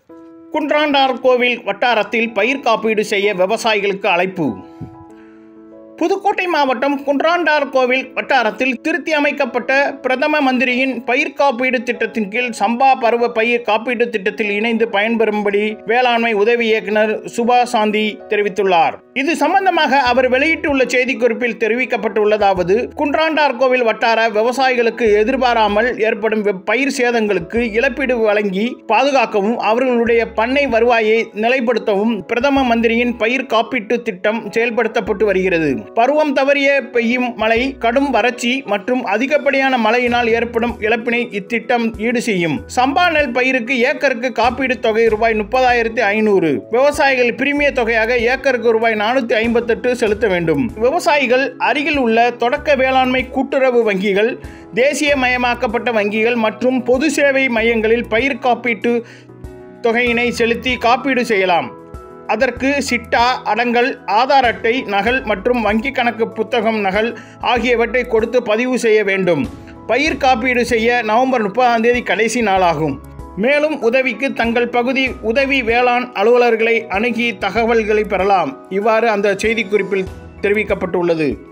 குன்றாண்டார்கோவில் வட்டாரத்தில் பயிர் காப்பீடு செய்ய விவசாயிகளுக்கு அழைப்பு புதுக்கோட்டை மாவட்டம் குன்றாண்டார்கோவில் வட்டாரத்தில் திருத்தி அமைக்கப்பட்ட பிரதம மந்திரியின் பயிர் காப்பீடு திட்டத்தின் கீழ் சம்பா பருவ பயிர் காப்பீடு திட்டத்தில் இணைந்து பயன்பெறும்படி வேளாண்மை உதவி இயக்குனர் சுபா சாந்தி தெரிவித்துள்ளார் இது சம்பந்தமாக அவர் வெளியிட்டுள்ள செய்திக்குறிப்பில் தெரிவிக்கப்பட்டுள்ளதாவது குன்றாண்டார்கோவில் வட்டார விவசாயிகளுக்கு எதிர்பாராமல் ஏற்படும் வெ- பயிர் சேதங்களுக்கு இழப்பீடு வழங்கி பாதுகாக்கவும் அவர்களுடைய பண்ணை வருவாயை நிலைப்படுத்தவும் பிரதம மந்திரியின் பயிர் காப்பீட்டு திட்டம் செயல்படுத்தப்பட்டு வருகிறது பருவம் தவறிய பெய்யும் மழை கடும் வறட்சி மற்றும் அதிகப்படியான மழையினால் ஏற்படும் இழப்பினை இத்திட்டம் ஈடு செய்யும் சம்பா நெல் பயிருக்கு ஏக்கருக்கு காப்பீடு தொகை ரூபாய் முப்பதாயிரத்தி ஐநூறு விவசாயிகள் பிரிமிய தொகையாக ஏக்கருக்கு ரூபாய் நானூத்தி ஐம்பத்தெட்டு செலுத்த வேண்டும் விவசாயிகள் அருகில் உள்ள தொடக்க வேளாண்மை கூட்டுறவு வங்கிகள் தேசியமயமாக்கப்பட்ட வங்கிகள் மற்றும் பொது சேவை மையங்களில் பயிர் காப்பீட்டு தொகையினை செலுத்தி காப்பீடு செய்யலாம் அதற்கு சிட்டா அடங்கல் ஆதார் அட்டை நகல் மற்றும் வங்கி கணக்கு புத்தகம் நகல் ஆகியவற்றை கொடுத்து பதிவு செய்ய வேண்டும் பயிர் காப்பீடு செய்ய நவம்பர் முப்பதாம் தேதி கடைசி நாளாகும் மேலும் உதவிக்கு தங்கள் பகுதி உதவி வேளாண் அலுவலர்களை அணுகி தகவல்களை பெறலாம் இவ்வாறு அந்த செய்திக்குறிப்பில் தெரிவிக்கப்பட்டுள்ளது